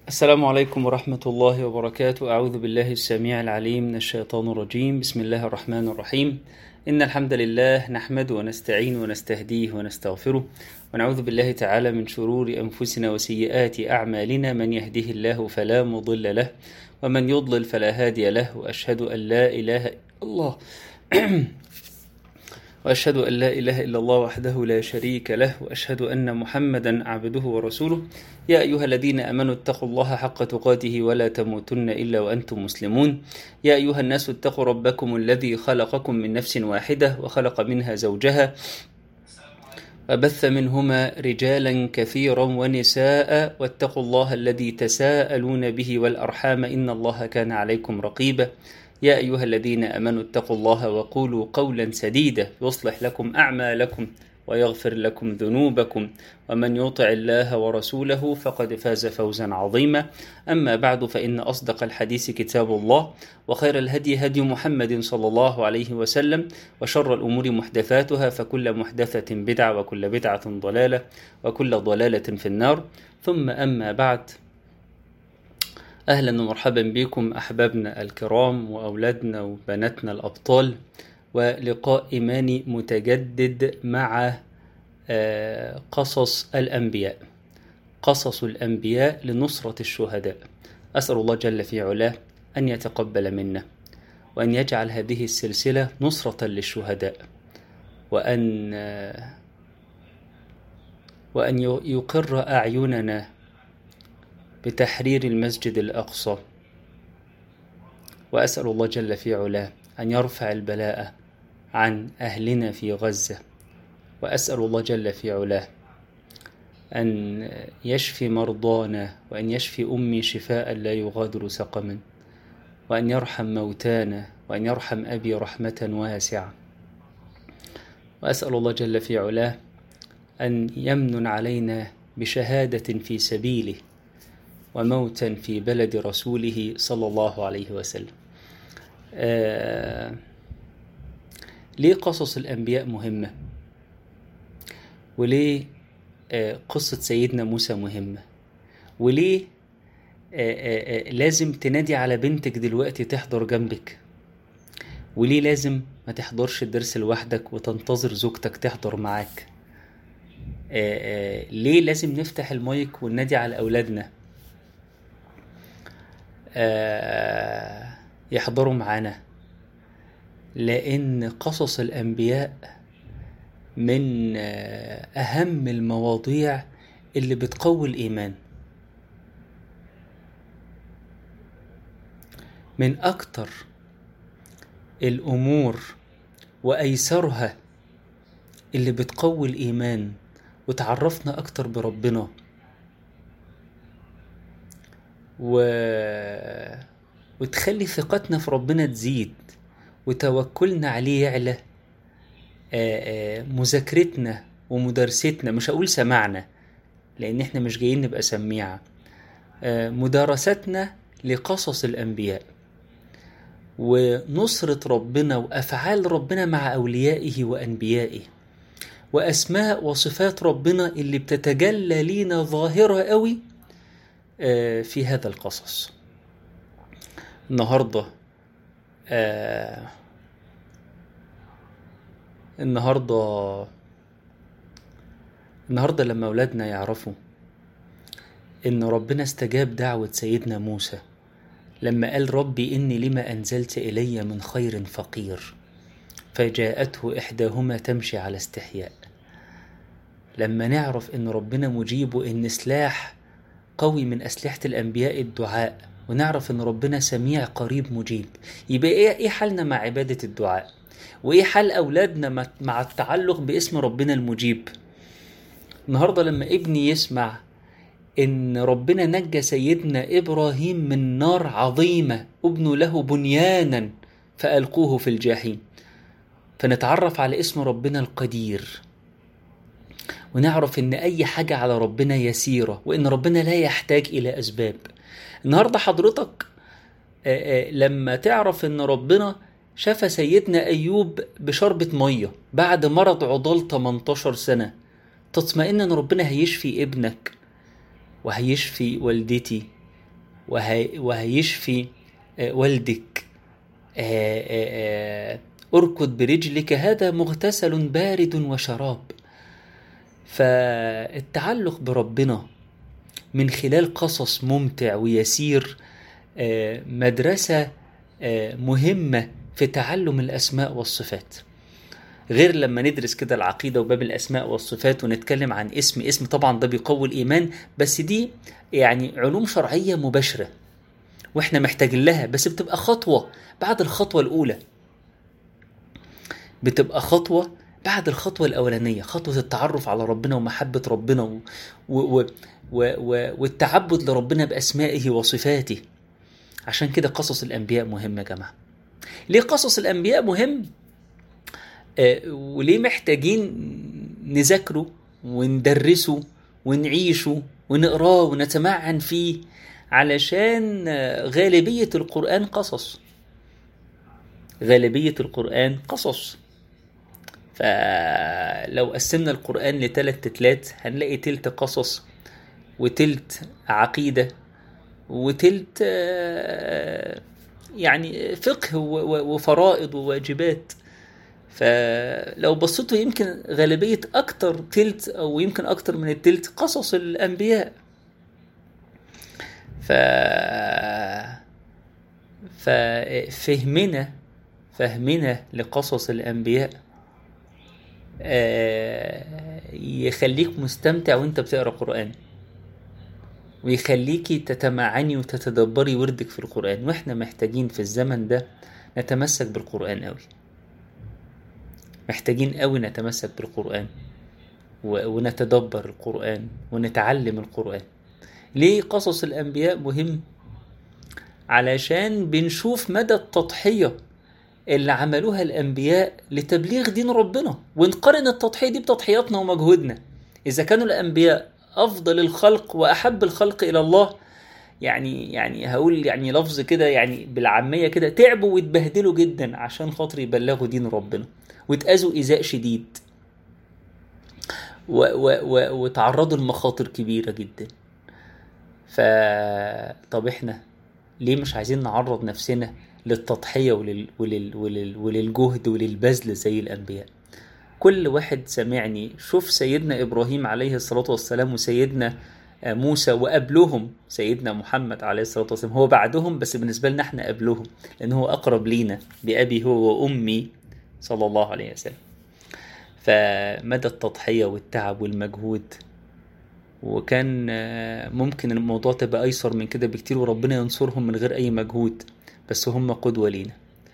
السلام عليكم ورحمة الله وبركاته أعوذ بالله السميع العليم من الشيطان الرجيم بسم الله الرحمن الرحيم إن الحمد لله نحمده ونستعين ونستهديه ونستغفره ونعوذ بالله تعالى من شرور أنفسنا وسيئات أعمالنا من يهده الله فلا مضل له ومن يضلل فلا هادي له وأشهد أن لا إله إلا الله وأشهد أن لا إله إلا الله وحده لا شريك له وأشهد أن محمدا عبده ورسوله يا أيها الذين آمنوا اتقوا الله حق تقاته ولا تموتن إلا وأنتم مسلمون يا أيها الناس اتقوا ربكم الذي خلقكم من نفس واحدة وخلق منها زوجها وبث منهما رجالا كثيرا ونساء واتقوا الله الذي تساءلون به والأرحام إن الله كان عليكم رقيبا يا أيها الذين آمنوا اتقوا الله وقولوا قولا سديدا يصلح لكم أعمالكم ويغفر لكم ذنوبكم ومن يطع الله ورسوله فقد فاز فوزا عظيما أما بعد فإن أصدق الحديث كتاب الله وخير الهدي هدي محمد صلى الله عليه وسلم وشر الأمور محدثاتها فكل محدثة بدعة وكل بدعة ضلالة وكل ضلالة في النار ثم أما بعد أهلا ومرحبا بكم أحبابنا الكرام وأولادنا وبناتنا الأبطال ولقاء إيماني متجدد مع قصص الأنبياء قصص الأنبياء لنصرة الشهداء أسأل الله جل في علاه أن يتقبل منا وأن يجعل هذه السلسلة نصرة للشهداء وأن وأن يقر أعيننا بتحرير المسجد الأقصى وأسأل الله جل في علاه أن يرفع البلاء عن أهلنا في غزة وأسأل الله جل في علاه أن يشفي مرضانا وأن يشفي أمي شفاء لا يغادر سقما وأن يرحم موتانا وأن يرحم أبي رحمة واسعة وأسأل الله جل في علاه أن يمن علينا بشهادة في سبيله وموتا في بلد رسوله صلى الله عليه وسلم آه ليه قصص الأنبياء مهمة وليه آه قصة سيدنا موسى مهمة وليه آه آه لازم تنادي على بنتك دلوقتي تحضر جنبك وليه لازم ما تحضرش الدرس لوحدك وتنتظر زوجتك تحضر معاك آه آه ليه لازم نفتح المايك وننادي على أولادنا آه يحضروا معانا لأن قصص الأنبياء من آه أهم المواضيع اللي بتقوي الإيمان من أكتر الأمور وأيسرها اللي بتقوي الإيمان وتعرفنا أكتر بربنا و... وتخلي ثقتنا في ربنا تزيد وتوكلنا عليه يعلى آآ آآ مذاكرتنا ومدارستنا مش هقول سمعنا لان احنا مش جايين نبقى سميعة مدارستنا لقصص الانبياء ونصرة ربنا وافعال ربنا مع اوليائه وانبيائه واسماء وصفات ربنا اللي بتتجلى لينا ظاهرة قوي في هذا القصص النهارده آه النهارده النهارده لما اولادنا يعرفوا ان ربنا استجاب دعوة سيدنا موسى لما قال ربي اني لما انزلت الي من خير فقير فجاءته احداهما تمشي على استحياء لما نعرف ان ربنا مجيب وان سلاح قوي من أسلحة الأنبياء الدعاء ونعرف إن ربنا سميع قريب مجيب يبقى إيه إيه حالنا مع عبادة الدعاء وإيه حال أولادنا مع التعلق باسم ربنا المجيب النهاردة لما ابني يسمع إن ربنا نجى سيدنا إبراهيم من نار عظيمة ابنوا له بنيانا فألقوه في الجحيم فنتعرف على اسم ربنا القدير ونعرف ان اي حاجة على ربنا يسيرة وان ربنا لا يحتاج الى اسباب النهاردة حضرتك آآ آآ لما تعرف ان ربنا شفى سيدنا ايوب بشربة مية بعد مرض عضال 18 سنة تطمئن ان ربنا هيشفي ابنك وهيشفي والدتي وهي وهيشفي آه، والدك آه، آه، آه، اركض برجلك هذا مغتسل بارد وشراب فالتعلق بربنا من خلال قصص ممتع ويسير آه، مدرسة آه، مهمة في تعلم الأسماء والصفات غير لما ندرس كده العقيدة وباب الأسماء والصفات ونتكلم عن اسم اسم طبعا ده بيقوي الإيمان بس دي يعني علوم شرعية مباشرة واحنا محتاجين لها بس بتبقى خطوة بعد الخطوة الأولى بتبقى خطوة بعد الخطوة الأولانية خطوة التعرف على ربنا ومحبة ربنا و... و... و... و... و... والتعبد لربنا بأسمائه وصفاته عشان كده قصص الأنبياء مهم يا جماعة ليه قصص الأنبياء مهم؟ آه وليه محتاجين نذاكره وندرسه ونعيشه ونقراه ونتمعن فيه علشان آه، غالبية القرآن قصص غالبية القرآن قصص فلو قسمنا القرآن لثلاث تلات هنلاقي تلت قصص وتلت عقيدة وتلت آه، يعني فقه و- و- وفرائض وواجبات فلو بصيتوا يمكن غالبية أكتر تلت أو يمكن أكتر من التلت قصص الأنبياء ف ففهمنا فهمنا لقصص الأنبياء آه، يخليك مستمتع وانت بتقرا قرآن ويخليكي تتمعني وتتدبري وردك في القرآن واحنا محتاجين في الزمن ده نتمسك بالقرآن قوي محتاجين قوي نتمسك بالقرآن و- ونتدبر القرآن ونتعلم القرآن ليه قصص الأنبياء مهم علشان بنشوف مدى التضحية اللي عملوها الأنبياء لتبليغ دين ربنا ونقارن التضحية دي بتضحياتنا ومجهودنا إذا كانوا الأنبياء أفضل الخلق وأحب الخلق إلى الله يعني يعني هقول يعني لفظ كده يعني بالعامية كده تعبوا واتبهدلوا جدا عشان خاطر يبلغوا دين ربنا واتأذوا إيذاء شديد و و و وتعرضوا لمخاطر كبيرة جدا ف طب احنا ليه مش عايزين نعرض نفسنا للتضحية ولل... ولل... ولل... وللجهد وللبذل زي الأنبياء كل واحد سمعني شوف سيدنا إبراهيم عليه الصلاة والسلام وسيدنا آه، موسى وقبلهم سيدنا محمد عليه الصلاة والسلام هو بعدهم بس بالنسبة لنا احنا قبلهم لأن هو أقرب لينا بأبي هو وأمي صلى الله عليه وسلم فمدى التضحية والتعب والمجهود وكان آه، ممكن الموضوع تبقى أيسر من كده بكتير وربنا ينصرهم من غير أي مجهود بس هم قدوة لينا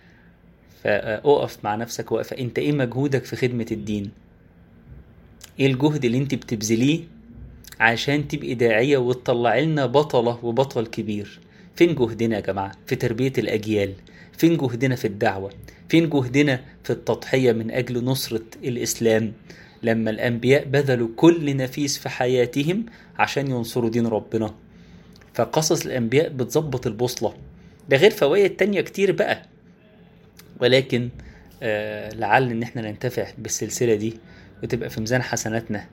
فأقف مع نفسك وقفة أنت إيه مجهودك في خدمة الدين إيه الجهد اللي أنت بتبذليه عشان تبقي داعية وتطلعي لنا بطلة وبطل كبير فين جهدنا يا جماعة في تربية الأجيال فين جهدنا في الدعوة فين جهدنا في التضحية من أجل نصرة الإسلام لما الأنبياء بذلوا كل نفيس في حياتهم عشان ينصروا دين ربنا فقصص الأنبياء بتظبط البوصلة ده غير فوائد تانية كتير بقى ولكن آه لعل ان احنا ننتفع بالسلسلة دي وتبقى في ميزان حسناتنا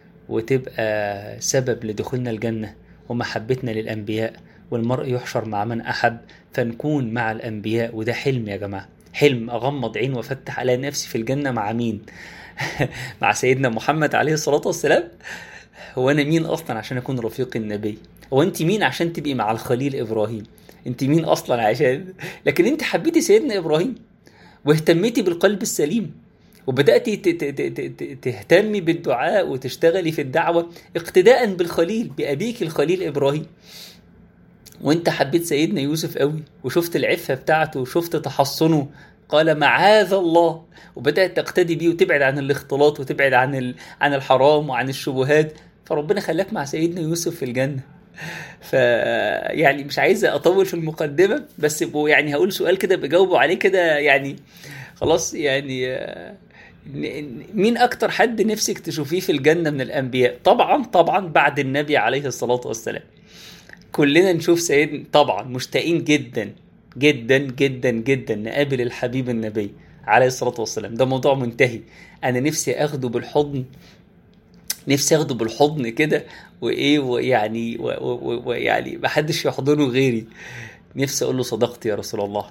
وتبقى سبب لدخولنا الجنة ومحبتنا للأنبياء والمرء يحشر مع من أحب فنكون مع الأنبياء وده حلم يا جماعة حلم أغمض عين وأفتح على نفسي في الجنة مع مين مع سيدنا محمد عليه الصلاة والسلام هو أنا مين أصلا عشان أكون رفيق النبي هو أنت مين عشان تبقي مع الخليل إبراهيم أنت مين أصلا عشان لكن أنت حبيتي سيدنا إبراهيم واهتميتي بالقلب السليم وبدأتي ت- ت- ت- ت- تهتمي بالدعاء وتشتغلي في الدعوة اقتداء بالخليل بأبيك الخليل إبراهيم وانت حبيت سيدنا يوسف قوي وشفت العفة بتاعته وشفت تحصنه قال معاذ الله وبدأت تقتدي بيه وتبعد عن الاختلاط وتبعد عن ال... عن الحرام وعن الشبهات فربنا خلاك مع سيدنا يوسف في الجنة ف يعني مش عايز اطول في المقدمة بس ب- يعني هقول سؤال كده بجاوبه عليه كده يعني خلاص يعني آه، ن- ن- مين اكتر حد نفسك تشوفيه في الجنة من الانبياء طبعا طبعا بعد النبي عليه الصلاة والسلام كلنا نشوف سيدنا طبعا مشتاقين جدا جدا جدا جدا نقابل الحبيب النبي عليه الصلاة والسلام ده موضوع منتهي انا نفسي اخده بالحضن نفسي اخده بالحضن كده وايه ويعني ويعني ما حدش يحضنه غيري نفسي اقول له صدقت يا رسول الله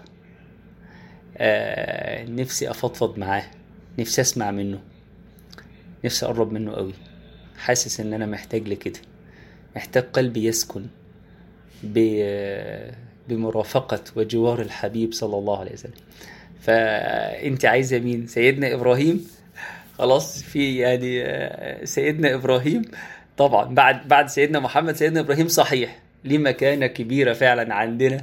آه نفسي افضفض معاه نفسي اسمع منه نفسي اقرب منه قوي حاسس ان انا محتاج لكده محتاج قلبي يسكن بمرافقة وجوار الحبيب صلى الله عليه وسلم فانت عايزة مين سيدنا ابراهيم خلاص في يعني آه، سيدنا ابراهيم طبعا بعد بعد سيدنا محمد سيدنا ابراهيم صحيح ليه مكانه كبيره فعلا عندنا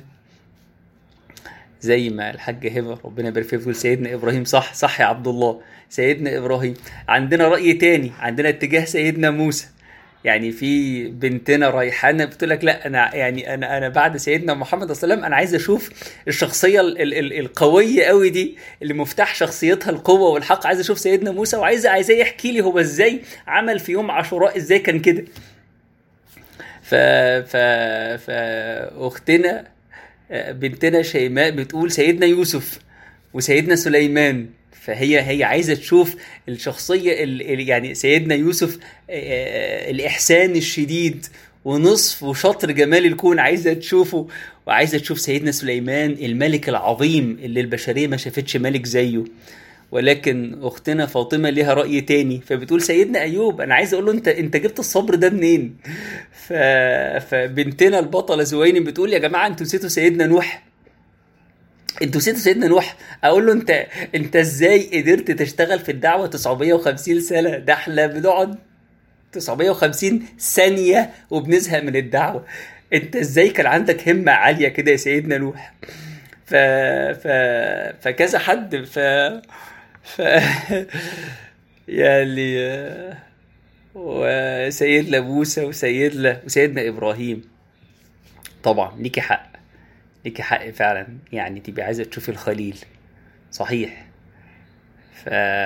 زي ما الحاج هبه ربنا يبارك فيه بيقول سيدنا ابراهيم صح صح يا عبد الله سيدنا ابراهيم عندنا راي تاني عندنا اتجاه سيدنا موسى يعني في بنتنا ريحانه بتقول لك لا انا يعني انا انا بعد سيدنا محمد صلى الله عليه وسلم انا عايز اشوف الشخصيه ال ال ال القويه قوي دي اللي مفتاح شخصيتها القوه والحق عايز اشوف سيدنا موسى وعايز عايزاه يحكي لي هو ازاي عمل في يوم عاشوراء ازاي كان كده ف ف فاختنا بنتنا شيماء بتقول سيدنا يوسف وسيدنا سليمان فهي هي عايزه تشوف الشخصيه اللي يعني سيدنا يوسف آه، آه، الاحسان الشديد ونصف وشطر جمال الكون عايزه تشوفه وعايزه تشوف سيدنا سليمان الملك العظيم اللي البشريه ما شافتش ملك زيه ولكن اختنا فاطمه ليها راي تاني فبتقول سيدنا ايوب انا عايز اقول له انت انت جبت الصبر ده منين ف... فبنتنا البطله زويني بتقول يا جماعه انتوا نسيتوا سيدنا نوح انتوا نسيتوا سيدنا نوح اقول له انت انت ازاي قدرت تشتغل في الدعوه 950 سنه ده احنا بنقعد 950 ثانيه وبنزهق من الدعوه انت ازاي كان عندك همه عاليه كده يا سيدنا نوح ف ف فكذا حد ف ف يعني وسيدنا موسى وسيدنا وسيدنا ابراهيم طبعا ليكي حق ليكي حق فعلا يعني تبقي عايزه تشوفي الخليل صحيح ف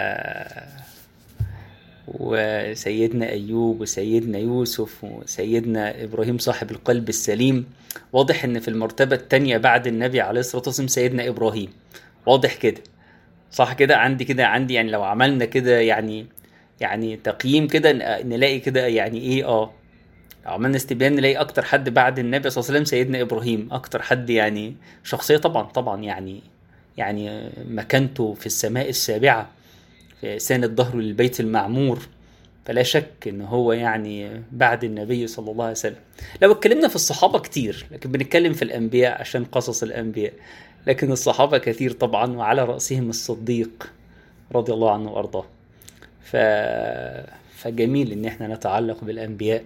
وسيدنا ايوب وسيدنا يوسف وسيدنا ابراهيم صاحب القلب السليم واضح ان في المرتبه الثانيه بعد النبي عليه الصلاه والسلام سيدنا ابراهيم واضح كده صح كده عندي كده عندي يعني لو عملنا كده يعني يعني تقييم كده نلاقي كده يعني ايه اه عملنا استبيان نلاقي اكتر حد بعد النبي صلى الله عليه وسلم سيدنا ابراهيم اكتر حد يعني شخصيه طبعا طبعا يعني يعني مكانته في السماء السابعه في ساند ظهره للبيت المعمور فلا شك ان هو يعني بعد النبي صلى الله عليه وسلم لو اتكلمنا في الصحابه كتير لكن بنتكلم في الانبياء عشان قصص الانبياء لكن الصحابه كثير طبعا وعلى راسهم الصديق رضي الله عنه وارضاه ف... فجميل ان احنا نتعلق بالانبياء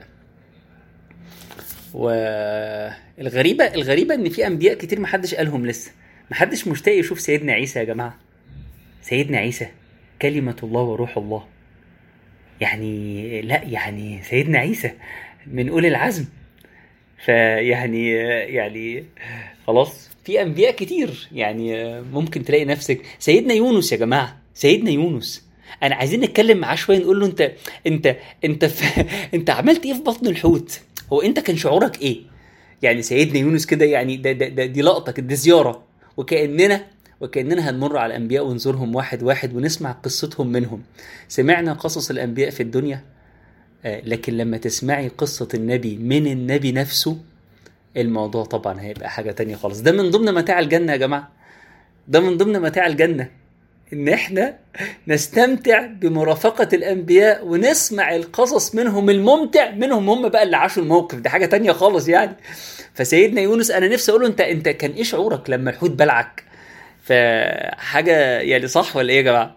والغريبه الغريبه ان في انبياء كتير محدش قالهم لسه محدش مشتاق يشوف سيدنا عيسى يا جماعه سيدنا عيسى كلمه الله وروح الله يعني لا يعني سيدنا عيسى من اولي العزم فيعني يعني خلاص في انبياء كتير يعني ممكن تلاقي نفسك سيدنا يونس يا جماعه سيدنا يونس انا عايزين نتكلم معاه شويه نقول له انت انت انت ف... انت عملت ايه في بطن الحوت هو انت كان شعورك ايه يعني سيدنا يونس كده يعني ده, ده, ده دي لقطه دي زياره وكاننا وكاننا هنمر على الانبياء ونزورهم واحد واحد ونسمع قصتهم منهم سمعنا قصص الانبياء في الدنيا آه لكن لما تسمعي قصه النبي من النبي نفسه الموضوع طبعا هيبقى حاجه تانية خالص ده من ضمن متاع الجنه يا جماعه ده من ضمن متاع الجنه ان احنا نستمتع بمرافقة الانبياء ونسمع القصص منهم الممتع منهم هم بقى اللي عاشوا الموقف ده حاجة تانية خالص يعني فسيدنا يونس انا نفسي اقول له انت انت كان ايه شعورك لما الحوت بلعك فحاجة يعني صح ولا ايه يا جماعة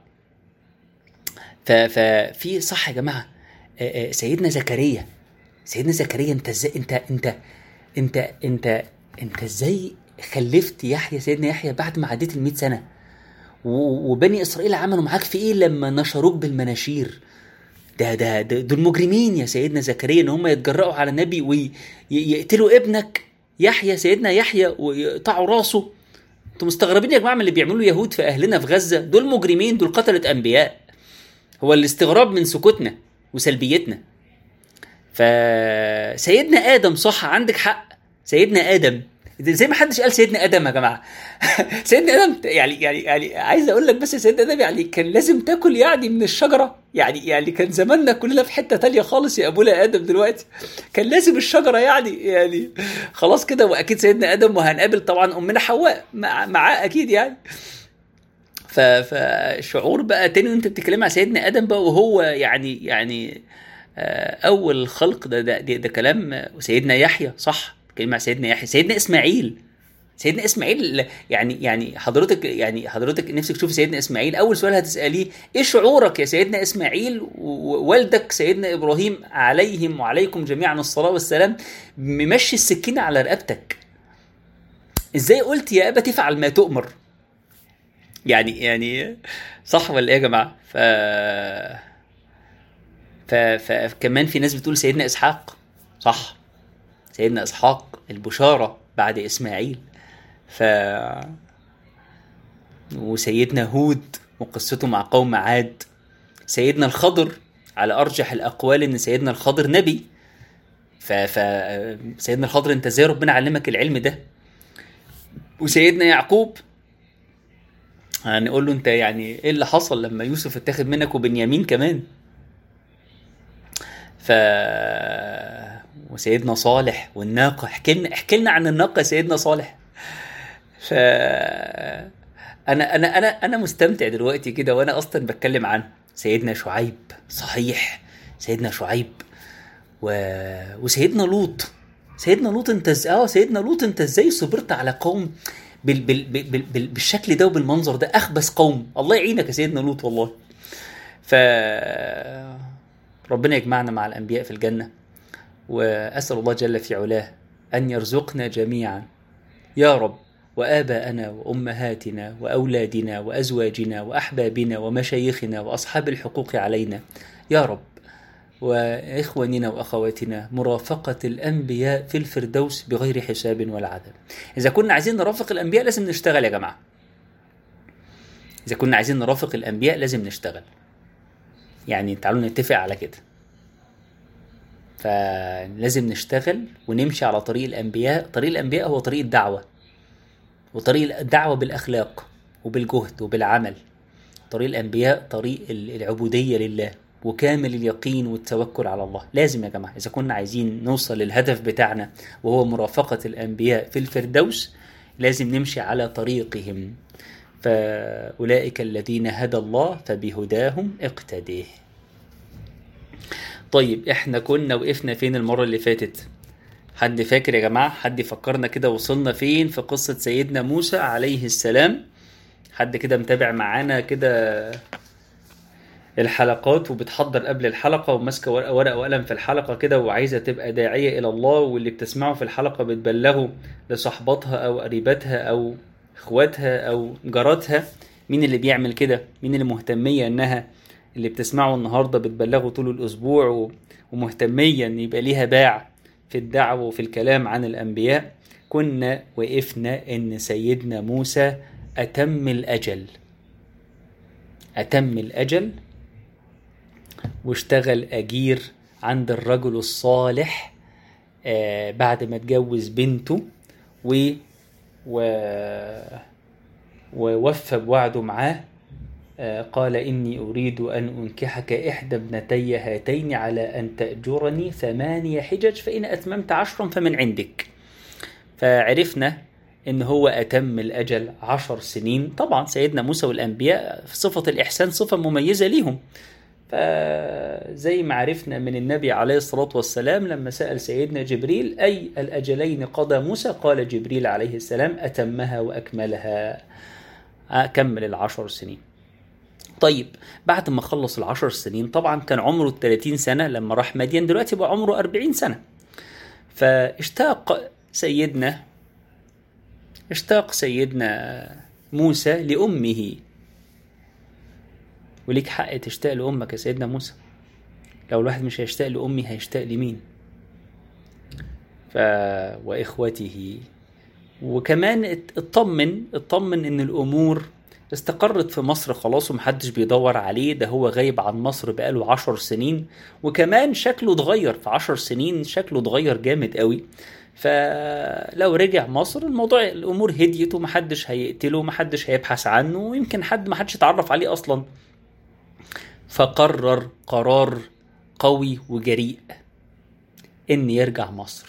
ففي صح يا جماعة سيدنا زكريا سيدنا زكريا انت ازاي انت انت انت انت انت ازاي خلفت يحيى سيدنا يحيى بعد ما عديت ال سنه وبني اسرائيل عملوا معاك في ايه لما نشروك بالمناشير ده ده دول مجرمين يا سيدنا زكريا ان هم يتجرأوا على النبي ويقتلوا ابنك يحيى سيدنا يحيى ويقطعوا راسه انتوا مستغربين يا جماعه من اللي بيعملوا اليهود في اهلنا في غزه دول مجرمين دول قتله انبياء هو الاستغراب من سكوتنا وسلبيتنا فسيدنا ادم صح عندك حق سيدنا ادم زي ما حدش قال سيدنا ادم يا جماعه سيدنا ادم يعني يعني يعني عايز اقول لك بس سيدنا ادم يعني كان لازم تاكل يعني من الشجره يعني يعني كان زماننا كلنا في حته تانية خالص يا ابونا ادم دلوقتي كان لازم الشجره يعني يعني خلاص كده واكيد سيدنا ادم وهنقابل طبعا امنا حواء مع معاه اكيد يعني فشعور بقى تاني وانت بتتكلم عن سيدنا ادم بقى وهو يعني يعني اول خلق ده ده, ده, ده كلام سيدنا يحيى صح كلمة سيدنا يحيى سيدنا اسماعيل سيدنا اسماعيل يعني يعني حضرتك يعني حضرتك نفسك تشوفي سيدنا اسماعيل اول سؤال هتساليه ايه شعورك يا سيدنا اسماعيل ووالدك سيدنا ابراهيم عليهم وعليكم جميعا الصلاه والسلام ممشي السكينه على رقبتك ازاي قلت يا ابا تفعل ما تؤمر يعني يعني صح ولا ايه يا جماعه ف فكمان في ناس بتقول سيدنا اسحاق صح سيدنا اسحاق البشاره بعد اسماعيل ف وسيدنا هود وقصته مع قوم عاد سيدنا الخضر على ارجح الاقوال ان سيدنا الخضر نبي ف... ف سيدنا الخضر انت ازاي ربنا علمك العلم ده وسيدنا يعقوب هنقول له انت يعني ايه اللي حصل لما يوسف اتاخد منك وبنيامين كمان ف وسيدنا صالح والناقة احكي لنا احكي لنا عن الناقة سيدنا صالح ف انا انا انا انا مستمتع دلوقتي كده وانا اصلا بتكلم عنه سيدنا شعيب صحيح سيدنا شعيب و... وسيدنا لوط سيدنا لوط انت ازاي اه سيدنا لوط انت ازاي صبرت على قوم بال... بال... بال... بال... بالشكل ده وبالمنظر ده اخبث قوم الله يعينك يا سيدنا لوط والله ف ربنا يجمعنا مع الانبياء في الجنه واسال الله جل في علاه ان يرزقنا جميعا يا رب واباءنا وامهاتنا واولادنا وازواجنا واحبابنا ومشايخنا واصحاب الحقوق علينا يا رب واخواننا واخواتنا مرافقه الانبياء في الفردوس بغير حساب ولا عذاب. اذا كنا عايزين نرافق الانبياء لازم نشتغل يا جماعه. اذا كنا عايزين نرافق الانبياء لازم نشتغل. يعني تعالوا نتفق على كده. فلازم نشتغل ونمشي على طريق الانبياء، طريق الانبياء هو طريق الدعوه. وطريق الدعوه بالاخلاق وبالجهد وبالعمل. طريق الانبياء طريق العبوديه لله وكامل اليقين والتوكل على الله لازم يا جماعة إذا كنا عايزين نوصل للهدف بتاعنا وهو مرافقة الأنبياء في الفردوس لازم نمشي على طريقهم فأولئك الذين هدى الله فبهداهم اقتديه طيب احنا كنا وقفنا فين المرة اللي فاتت حد فاكر يا جماعة حد يفكرنا كده وصلنا فين في قصة سيدنا موسى عليه السلام حد كده متابع معانا كده الحلقات وبتحضر قبل الحلقة وماسكة ورقة وقلم في الحلقة كده وعايزة تبقى داعية إلى الله واللي بتسمعه في الحلقة بتبلغه لصحباتها أو قريباتها أو إخواتها أو جاراتها مين اللي بيعمل كده مين اللي مهتمية إنها اللي بتسمعه النهاردة بتبلغه طول الأسبوع ومهتمية إن يبقى ليها باع في الدعوة وفي الكلام عن الأنبياء كنا وقفنا إن سيدنا موسى أتم الأجل أتم الأجل واشتغل أجير عند الرجل الصالح آه بعد ما اتجوز بنته و و ووفى بوعده معاه آه قال إني أريد أن أنكحك إحدى ابنتي هاتين على أن تأجرني ثمانية حجج فإن أتممت عشرا فمن عندك فعرفنا ان هو اتم الاجل عشر سنين طبعا سيدنا موسى والانبياء في صفه الاحسان صفه مميزه ليهم فزي ما عرفنا من النبي عليه الصلاه والسلام لما سال سيدنا جبريل اي الاجلين قضى موسى قال جبريل عليه السلام اتمها واكملها كمل العشر سنين طيب بعد ما خلص العشر سنين طبعا كان عمره 30 سنه لما راح مدين دلوقتي بقى عمره 40 سنه فاشتاق سيدنا اشتاق سيدنا موسى لأمه وليك حق تشتاق لأمك يا سيدنا موسى لو الواحد مش هيشتاق لأمي هيشتاق لمين ف... وإخوته وكمان اطمن اطمن ان الامور استقرت في مصر خلاص ومحدش بيدور عليه ده هو غايب عن مصر بقاله عشر سنين وكمان شكله اتغير في عشر سنين شكله اتغير جامد قوي فلو رجع مصر الموضوع الامور هديت ومحدش هيقتله ومحدش هيبحث عنه ويمكن حد محدش يتعرف عليه اصلا فقرر قرار قوي وجريء ان يرجع مصر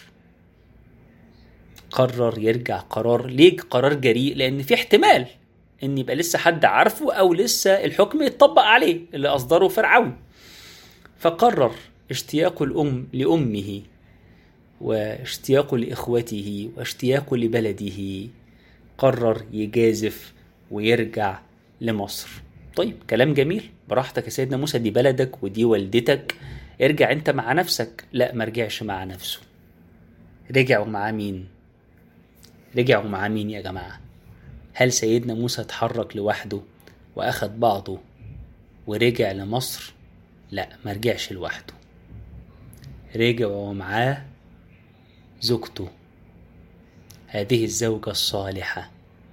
قرر يرجع قرار ليه قرار جريء لان في احتمال ان يبقى لسه حد عارفه او لسه الحكم يتطبق عليه اللي اصدره فرعون فقرر اشتياق الام لامه واشتياق لاخوته واشتياق لبلده قرر يجازف ويرجع لمصر طيب كلام جميل براحتك يا سيدنا موسى دي بلدك ودي والدتك ارجع انت مع نفسك لا ما رجعش مع نفسه رجعوا مع مين رجعوا مع مين يا جماعه هل سيدنا موسى اتحرك لوحده واخد بعضه ورجع لمصر لا ما رجعش لوحده رجعوا معاه زوجته هذه الزوجة الصالحة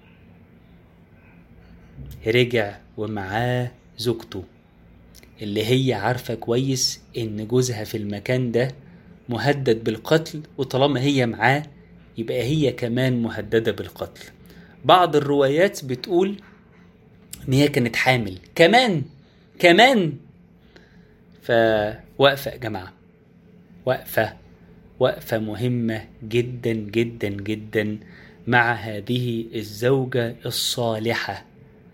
رجع ومعاه زوجته اللي هي عارفة كويس إن جوزها في المكان ده مهدد بالقتل وطالما هي معاه يبقى هي كمان مهددة بالقتل بعض الروايات بتقول إن هي كانت حامل كمان كمان فوقفة يا جماعة وقفة وقفة مهمة جدا جدا جدا مع هذه الزوجة الصالحة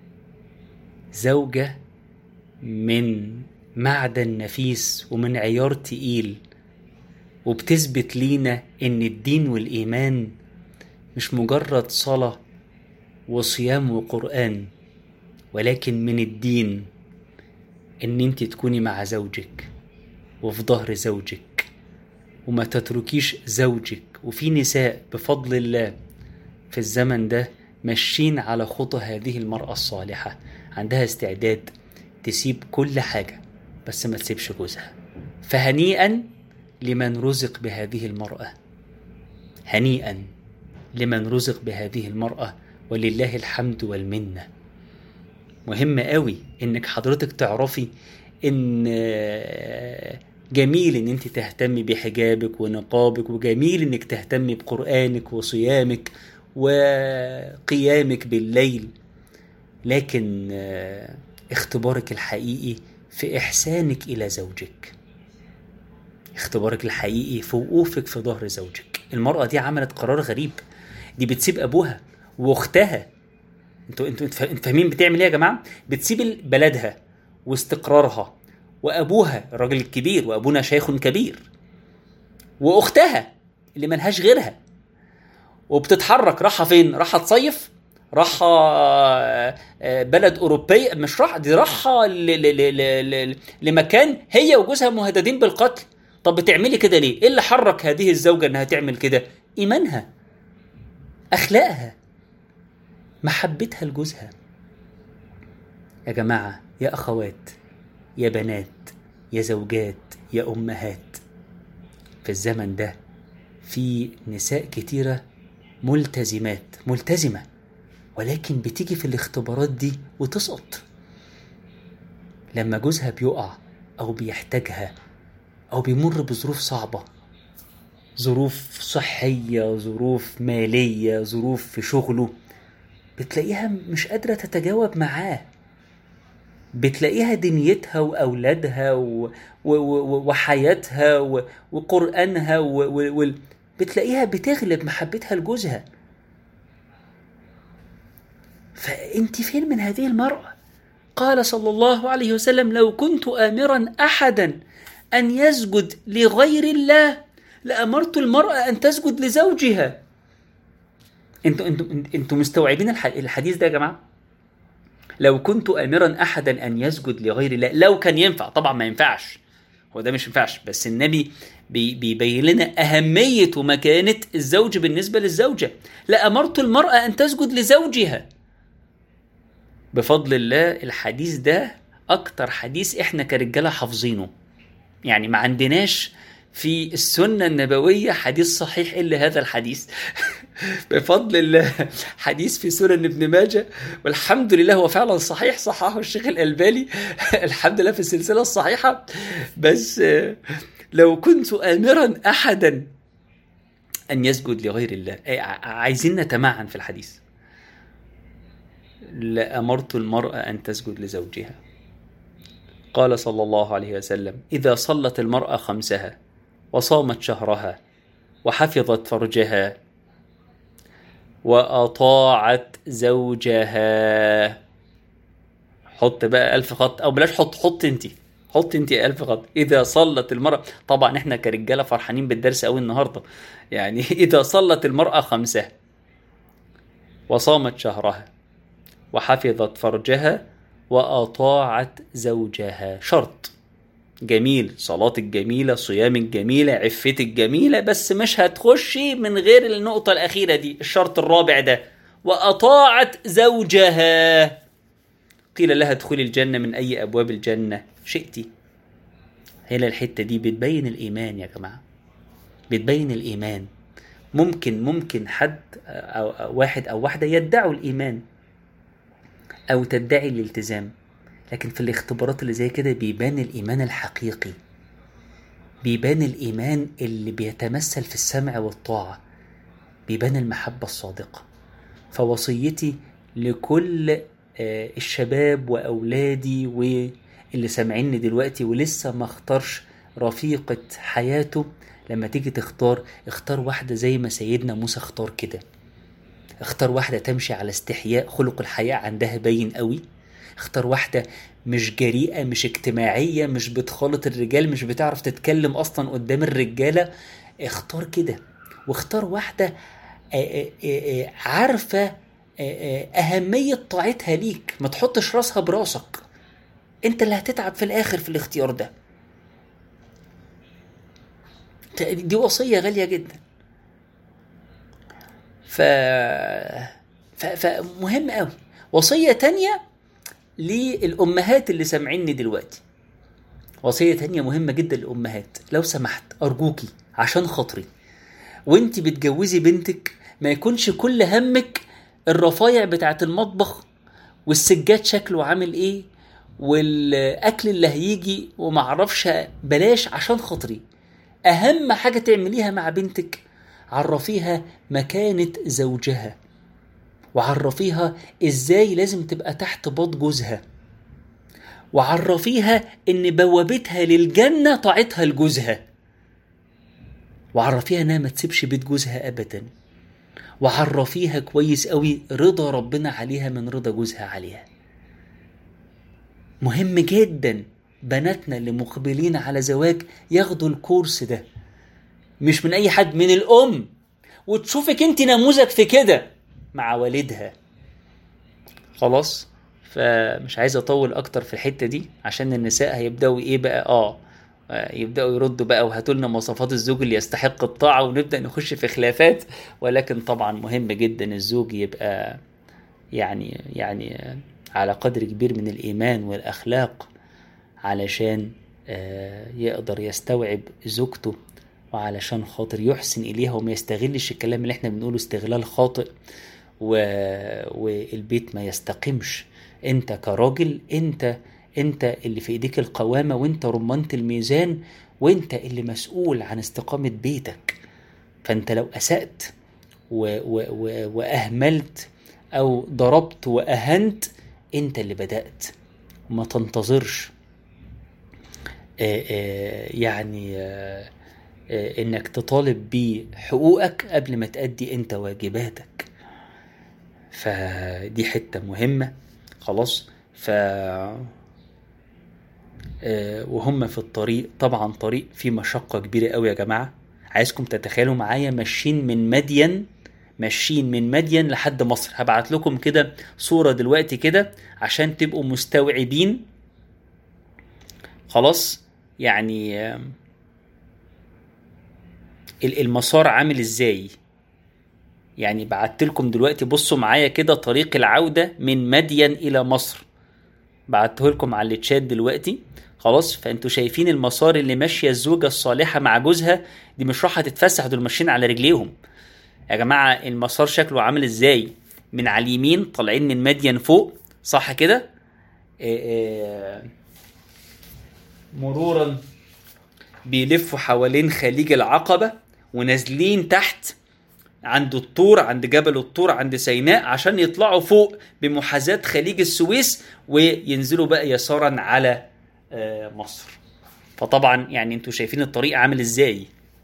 زوجة من معدن نفيس ومن عيار تقيل وبتثبت لينا ان الدين والايمان مش مجرد صلاة وصيام وقرآن ولكن من الدين ان انت تكوني مع زوجك وفي ظهر زوجك وما تتركيش زوجك وفي نساء بفضل الله في الزمن ده ماشيين على خطى هذه المرأة الصالحة عندها استعداد تسيب كل حاجة بس ما تسيبش جوزها فهنيئا لمن رزق بهذه المرأة هنيئا لمن رزق بهذه المرأة ولله الحمد والمنة مهم قوي انك حضرتك تعرفي ان جميل ان انت تهتمي بحجابك ونقابك وجميل انك تهتمي بقرآنك وصيامك وقيامك بالليل لكن اختبارك الحقيقي في احسانك الى زوجك اختبارك الحقيقي في وقوفك في ظهر زوجك المرأة دي عملت قرار غريب دي بتسيب ابوها واختها انتوا انتوا فاهمين بتعمل ايه يا جماعه بتسيب بلدها واستقرارها وابوها الراجل الكبير وابونا شيخ كبير واختها اللي ملهاش غيرها وبتتحرك راحه فين راحه تصيف راحه بلد اوروبيه مش راحه دي راحه لمكان هي وجوزها مهددين بالقتل طب بتعملي كده ليه ايه اللي حرك هذه الزوجه انها تعمل كده ايمانها اخلاقها محبتها لجوزها يا جماعه يا اخوات يا بنات يا زوجات يا امهات في الزمن ده في نساء كتيره ملتزمات ملتزمه ولكن بتيجي في الاختبارات دي وتسقط لما جوزها بيقع او بيحتاجها او بيمر بظروف صعبه ظروف صحيه ظروف ماليه ظروف في شغله بتلاقيها مش قادره تتجاوب معاه بتلاقيها دنيتها واولادها و... و... و... وحياتها و... وقرانها و... و... و... بتلاقيها بتغلب محبتها لجوزها فانت فين من هذه المراه قال صلى الله عليه وسلم لو كنت امرا احدا ان يسجد لغير الله لامرت المراه ان تسجد لزوجها انتوا انتوا انتوا مستوعبين الحديث ده يا جماعه لو كنت امرا احدا ان يسجد لغير الله لو كان ينفع طبعا ما ينفعش هو ده مش ينفعش بس النبي بيبين لنا اهميه ومكانه الزوج بالنسبه للزوجه لامرت المراه ان تسجد لزوجها بفضل الله الحديث ده اكتر حديث احنا كرجاله حافظينه يعني ما عندناش في السنة النبوية حديث صحيح إلا هذا الحديث بفضل الله حديث في سنن ابن ماجه والحمد لله هو فعلا صحيح صححه الشيخ الألباني الحمد لله في السلسلة الصحيحة بس لو كنت آمرا أحدا أن يسجد لغير الله أي ع- عايزين نتمعن في الحديث لأمرت المرأة أن تسجد لزوجها قال صلى الله عليه وسلم إذا صلت المرأة خمسها وصامت شهرها وحفظت فرجها وأطاعت زوجها حط بقى ألف خط أو بلاش حط حط أنت حط أنت ألف خط إذا صلت المرأة طبعا إحنا كرجالة فرحانين بالدرس أوي النهاردة يعني إذا صلت المرأة خمسها وصامت شهرها وحفظت فرجها وأطاعت زوجها شرط جميل صلاتك جميلة صيامك جميلة عفتك جميلة بس مش هتخشي من غير النقطة الأخيرة دي الشرط الرابع ده وأطاعت زوجها قيل لها ادخلي الجنة من أي أبواب الجنة شئتي هنا الحتة دي بتبين الإيمان يا جماعة بتبين الإيمان ممكن ممكن حد أو أو واحد أو واحدة يدعوا الإيمان أو تدعي الالتزام لكن في الاختبارات اللي زي كده بيبان الإيمان الحقيقي بيبان الإيمان اللي بيتمثل في السمع والطاعة بيبان المحبة الصادقة فوصيتي لكل آه، الشباب وأولادي واللي سامعيني دلوقتي ولسه ما اختارش رفيقة حياته لما تيجي تختار اختار واحدة زي ما سيدنا موسى اختار كده اختار واحدة تمشي على استحياء خلق الحياء عندها باين قوي اختار واحدة مش جريئة مش اجتماعية مش بتخالط الرجال مش بتعرف تتكلم أصلا قدام الرجالة اختار كده واختار واحدة آه، آه، آه، آه، عارفة آه، آه، أهمية طاعتها ليك ما تحطش راسها براسك انت اللي هتتعب في الآخر في الاختيار ده دي وصية غالية جدا ف... ف... فمهم قوي وصية تانية للأمهات اللي سامعيني دلوقتي وصية تانية مهمة جدا للأمهات لو سمحت أرجوكي عشان خاطري وانت بتجوزي بنتك ما يكونش كل همك الرفايع بتاعت المطبخ والسجاد شكله عامل ايه والاكل اللي هيجي ومعرفش بلاش عشان خاطري اهم حاجة تعمليها مع بنتك عرفيها مكانة زوجها وعرفيها ازاي لازم تبقى تحت باط جوزها وعرفيها ان بوابتها للجنة طاعتها لجوزها وعرفيها انها ما تسيبش بيت جوزها ابدا وعرفيها كويس قوي رضا ربنا عليها من رضا جوزها عليها مهم جدا بناتنا اللي مقبلين على زواج ياخدوا الكورس ده مش من اي حد من الام وتشوفك انت نموذج في كده مع والدها خلاص فمش عايز اطول اكتر في الحته دي عشان النساء هيبداوا ايه بقى اه آه، يبداوا يردوا بقى وهاتوا لنا مواصفات الزوج اللي يستحق الطاعه ونبدا نخش في خلافات ولكن طبعا مهم جدا الزوج يبقى يعني يعني على قدر كبير من الايمان والاخلاق علشان آه، يقدر يستوعب زوجته وعلشان خاطر يحسن إليها وما يستغلش الكلام اللي احنا بنقوله استغلال خاطئ و... والبيت ما يستقمش انت كراجل انت انت اللي في ايديك القوامة وانت رمانة الميزان وانت اللي مسؤول عن استقامة بيتك فانت لو أسأت و... و... و... وأهملت أو ضربت وأهنت انت اللي بدأت وما تنتظرش آه، آه، يعني آه، آه، انك تطالب بحقوقك قبل ما تأدي انت واجباتك فدي حتة مهمة خلاص ف آه، وهم في الطريق طبعا طريق فيه مشقة كبيرة قوي يا جماعة عايزكم تتخيلوا معايا ماشيين من مدين ماشيين من مدين لحد مصر هبعت لكم كده صورة دلوقتي كده عشان تبقوا مستوعبين خلاص يعني آم، ال- المسار عامل ازاي يعني بعت لكم دلوقتي بصوا معايا كده طريق العودة من مدين إلى مصر بعته لكم على التشات دلوقتي خلاص فانتوا شايفين المسار اللي ماشية الزوجة الصالحة مع جوزها دي مش رايحة تتفسح دول ماشيين على رجليهم يا جماعة المسار شكله عامل ازاي من على اليمين طالعين من مدين فوق صح كده إيه إيه مرورا بيلفوا حوالين خليج العقبة ونازلين تحت عند الطور عند جبل الطور عند سيناء عشان يطلعوا فوق بمحاذاة خليج السويس وينزلوا بقى يسارا على آه، مصر فطبعا يعني انتوا شايفين الطريق عامل ازاي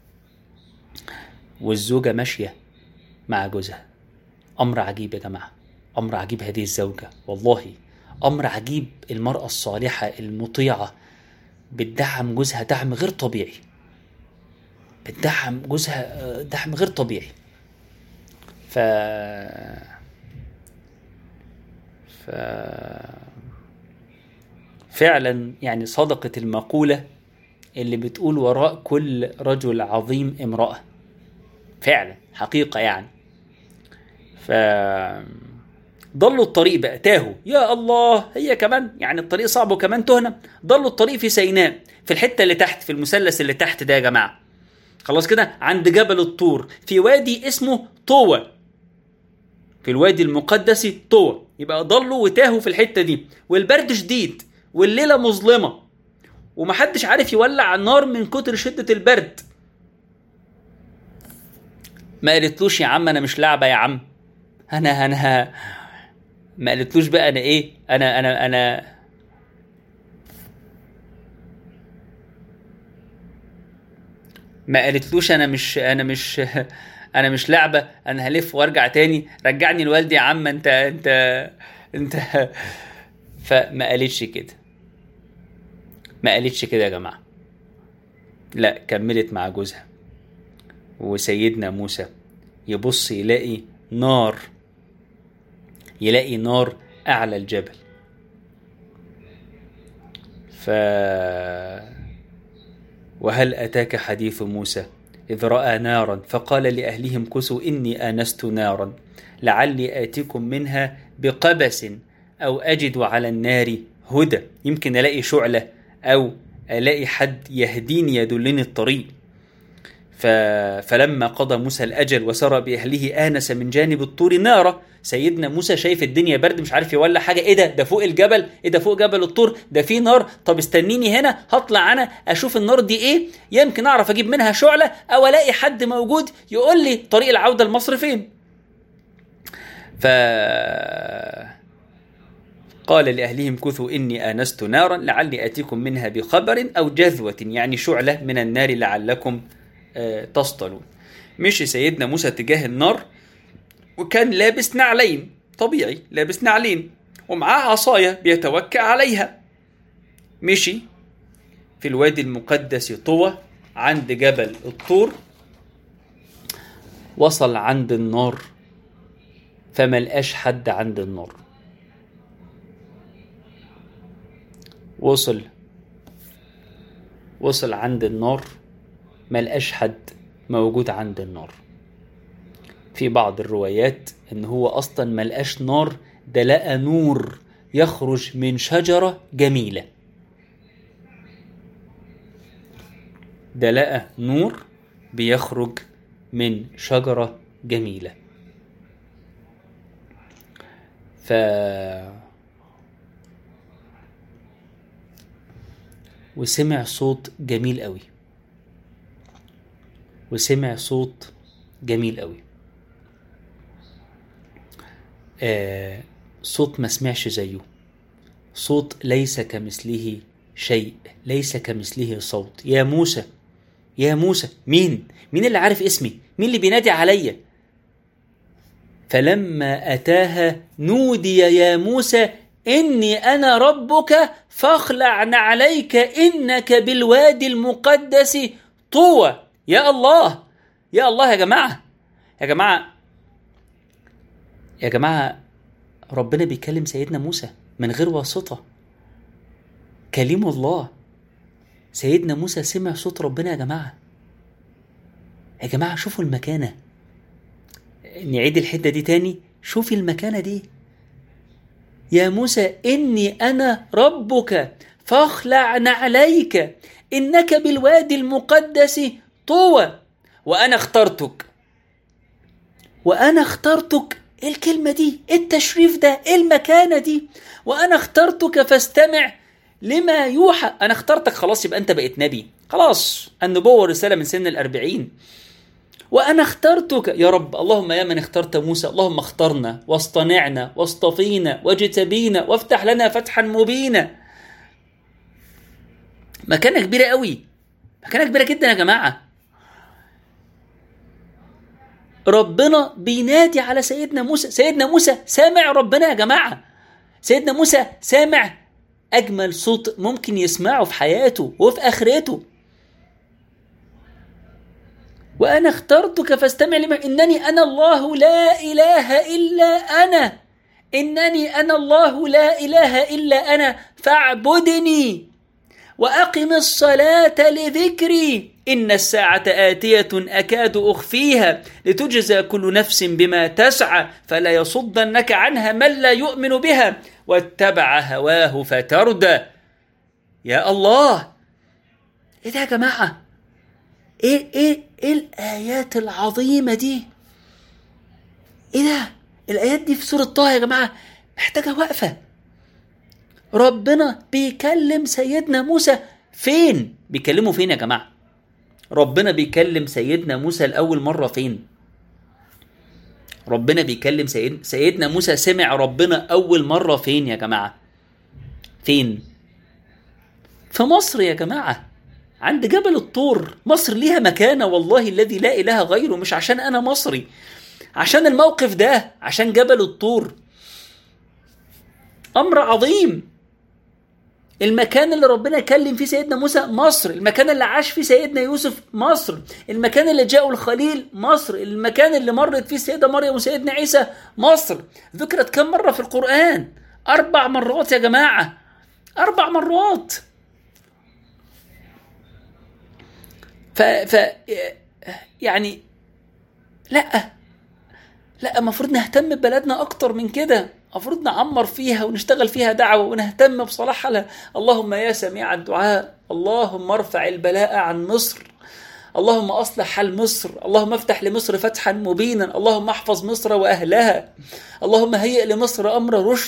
والزوجة ماشية مع جوزها أمر عجيب يا جماعة أمر عجيب هذه الزوجة والله أمر عجيب المرأة الصالحة المطيعة بتدعم جوزها دعم غير طبيعي بتدعم جوزها آه، دعم غير طبيعي ف ف فعلا يعني صدقت المقولة اللي بتقول وراء كل رجل عظيم امرأة فعلا حقيقة يعني ف ضلوا الطريق بقى تاهوا يا الله هي كمان يعني الطريق صعب وكمان تهنا ضلوا الطريق في سيناء في الحتة اللي تحت في المثلث اللي تحت ده يا جماعة خلاص كده عند جبل الطور في وادي اسمه طوى في الوادي المقدس طوى يبقى ضلوا وتاهوا في الحتة دي والبرد شديد والليلة مظلمة ومحدش عارف يولع النار من كتر شدة البرد ما قالتلوش يا عم انا مش لعبة يا عم انا انا ما قالتلوش بقى انا ايه انا انا انا ما قالتلوش انا مش انا مش انا مش لعبه انا هلف وارجع تاني رجعني لوالدي يا عم انت انت انت فما قالتش كده ما قالتش كده يا جماعه لا كملت مع جوزها وسيدنا موسى يبص يلاقي نار يلاقي نار اعلى الجبل ف وهل اتاك حديث موسى اذ راى نارا فقال لاهلهم كسوا اني انست نارا لعلي اتيكم منها بقبس او اجد على النار هدى يمكن الاقي شعله او الاقي حد يهديني يدلني الطريق ف... فلما قضى موسى الأجل وسرى بأهله آنس من جانب الطور نارا سيدنا موسى شايف الدنيا برد مش عارف يولع حاجة إيه ده ده فوق الجبل إيه ده فوق جبل الطور ده في نار طب استنيني هنا هطلع أنا أشوف النار دي إيه يمكن أعرف أجيب منها شعلة أو ألاقي حد موجود يقول لي طريق العودة لمصر فين ف قال لأهلهم كثوا إني آنست نارا لعلي آتيكم منها بخبر أو جذوة يعني شعلة من النار لعلكم آه، تصطلون مشي سيدنا موسى تجاه النار وكان لابس نعلين طبيعي لابس نعلين ومعاه عصاية بيتوكأ عليها مشي في الوادي المقدس طوى عند جبل الطور وصل عند النار فملقاش حد عند النار وصل وصل عند النار ملقاش حد موجود عند النار في بعض الروايات ان هو اصلا ملقاش نار ده لقى نور يخرج من شجرة جميلة ده لقى نور بيخرج من شجرة جميلة ف وسمع صوت جميل قوي وسمع صوت جميل قوي آه صوت ما سمعش زيه صوت ليس كمثله شيء ليس كمثله صوت يا موسى يا موسى مين مين اللي عارف اسمي مين اللي بينادي عليا فلما اتاها نودي يا موسى اني انا ربك فاخلع نعليك انك بالوادي المقدس طوى يا الله يا الله يا جماعه يا جماعه يا جماعه ربنا بيكلم سيدنا موسى من غير واسطه كليم الله سيدنا موسى سمع صوت ربنا يا جماعه يا جماعه شوفوا المكانه نعيد الحته دي تاني شوفي المكانه دي يا موسى اني انا ربك فاخلع نعليك انك بالوادي المقدس طوى وانا اخترتك وانا اخترتك إيه الكلمه دي إيه التشريف ده إيه المكانه دي وانا اخترتك فاستمع لما يوحى انا اخترتك خلاص يبقى انت بقيت نبي خلاص النبوه والرساله من سن الأربعين وأنا اخترتك يا رب اللهم يا من اخترت موسى اللهم اخترنا واصطنعنا واصطفينا واجتبينا وافتح لنا فتحا مبينا مكانة كبيرة قوي مكانة كبيرة جدا يا جماعة ربنا بينادي على سيدنا موسى سيدنا موسى سامع ربنا يا جماعة سيدنا موسى سامع أجمل صوت ممكن يسمعه في حياته وفي آخرته وأنا اخترتك فاستمع لما إنني أنا الله لا إله إلا أنا إنني أنا الله لا إله إلا أنا فاعبدني وأقم الصلاة لذكري إن الساعة آتية أكاد أخفيها لتجزى كل نفس بما تسعى فلا يصدنك عنها من لا يؤمن بها واتبع هواه فتردى يا الله ايه ده يا جماعه ايه ايه ايه الايات العظيمه دي ايه ده الايات دي في سوره طه يا جماعه محتاجه وقفه ربنا بيكلم سيدنا موسى فين بيكلمه فين يا جماعه ربنا بيكلم سيدنا موسى لاول مره فين ربنا بيكلم سيد سيدنا موسى سمع ربنا اول مره فين يا جماعه فين في مصر يا جماعه عند جبل الطور مصر ليها مكانه والله الذي لا اله غيره مش عشان انا مصري عشان الموقف ده عشان جبل الطور امر عظيم المكان اللي ربنا كلم فيه سيدنا موسى مصر المكان اللي عاش فيه سيدنا يوسف مصر المكان اللي جاءه الخليل مصر المكان اللي مرت فيه السيدة مريم وسيدنا عيسى مصر ذكرت كم مرة في القرآن أربع مرات يا جماعة أربع مرات ف, ف يعني لا لا المفروض نهتم ببلدنا أكتر من كده المفروض نعمر فيها ونشتغل فيها دعوة ونهتم بصلاحها اللهم يا سميع الدعاء اللهم ارفع البلاء عن مصر اللهم اصلح حال مصر اللهم افتح لمصر فتحا مبينا اللهم احفظ مصر واهلها اللهم هيئ لمصر امر رشد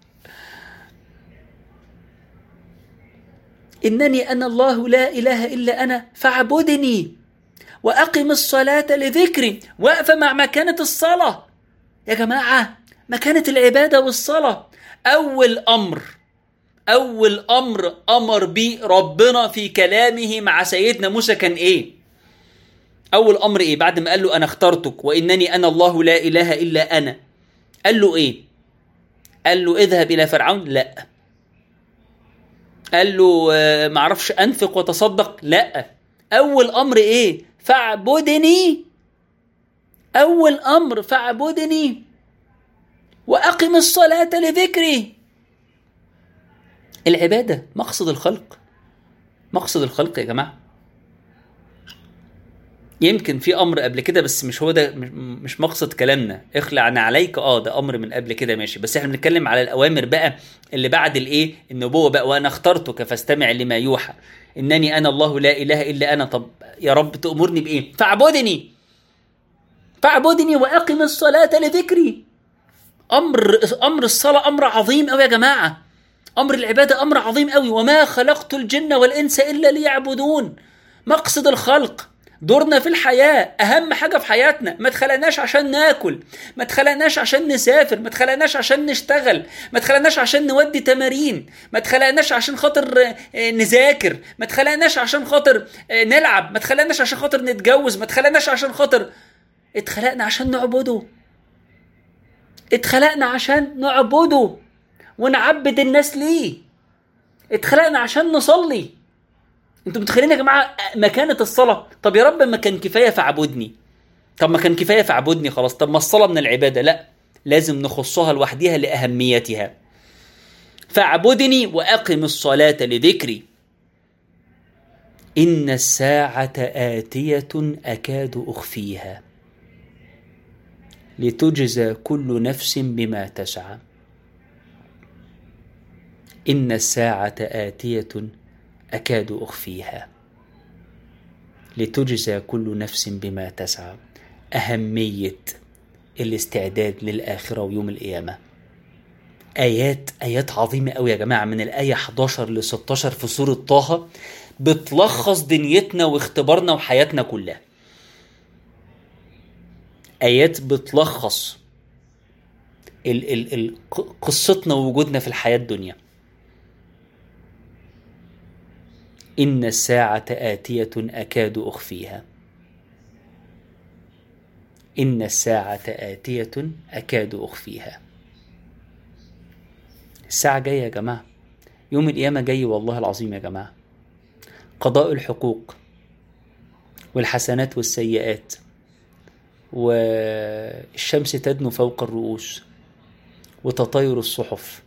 انني انا الله لا اله الا انا فاعبدني واقم الصلاه لذكري واقفه مع مكانه الصلاه يا جماعه مكانة العبادة والصلاة أول أمر أول أمر أمر به ربنا في كلامه مع سيدنا موسى كان إيه؟ أول أمر إيه؟ بعد ما قال له أنا اخترتك وإنني أنا الله لا إله إلا أنا قال له إيه؟ قال له اذهب إلى فرعون؟ لأ قال له معرفش أنفق وتصدق؟ لأ أول أمر إيه؟ فاعبدني أول أمر فاعبدني وأقم الصلاة لذكري العبادة مقصد الخلق مقصد الخلق يا جماعة يمكن في امر قبل كده بس مش هو ده مش مقصد كلامنا اخلع عليك اه ده امر من قبل كده ماشي بس احنا بنتكلم على الاوامر بقى اللي بعد الايه النبوه بقى وانا اخترتك فاستمع لما يوحى انني انا الله لا اله الا انا طب يا رب تامرني بايه فاعبدني فاعبدني واقم الصلاه لذكري امر امر الصلاه امر عظيم قوي يا جماعه امر العباده امر عظيم قوي وما خلقت الجن والانس الا ليعبدون مقصد الخلق دورنا في الحياة أهم حاجة في حياتنا ما تخلقناش عشان ناكل ما تخلقناش عشان نسافر ما تخلقناش عشان نشتغل ما تخلقناش عشان نودي تمارين ما تخلقناش عشان خاطر نذاكر ما تخلقناش عشان خاطر نلعب ما تخلقناش عشان خاطر نتجوز ما تخلقناش عشان خاطر اتخلقنا عشان نعبده اتخلقنا عشان نعبده ونعبد الناس ليه اتخلقنا عشان نصلي انتوا متخيلين يا جماعه مكانه الصلاه طب يا رب ما كان كفايه فاعبدني طب ما كان كفايه فاعبدني خلاص طب ما الصلاه من العباده لا لازم نخصها لوحدها لاهميتها فاعبدني واقم الصلاه لذكري ان الساعه اتيه اكاد اخفيها لتجزى كل نفس بما تسعى ان الساعه اتيه اكاد اخفيها لتجزى كل نفس بما تسعى اهميه الاستعداد للاخره ويوم القيامه ايات ايات عظيمه قوي يا جماعه من الايه 11 ل 16 في سوره طه بتلخص دنيتنا واختبارنا وحياتنا كلها آيات بتلخص ال ال ال قصتنا ووجودنا في الحياة الدنيا إن الساعة آتية أكاد أخفيها إن الساعة آتية أكاد أخفيها الساعة جاية يا جماعة يوم القيامة جاي والله العظيم يا جماعة قضاء الحقوق والحسنات والسيئات والشمس تدنو فوق الرؤوس وتطاير الصحف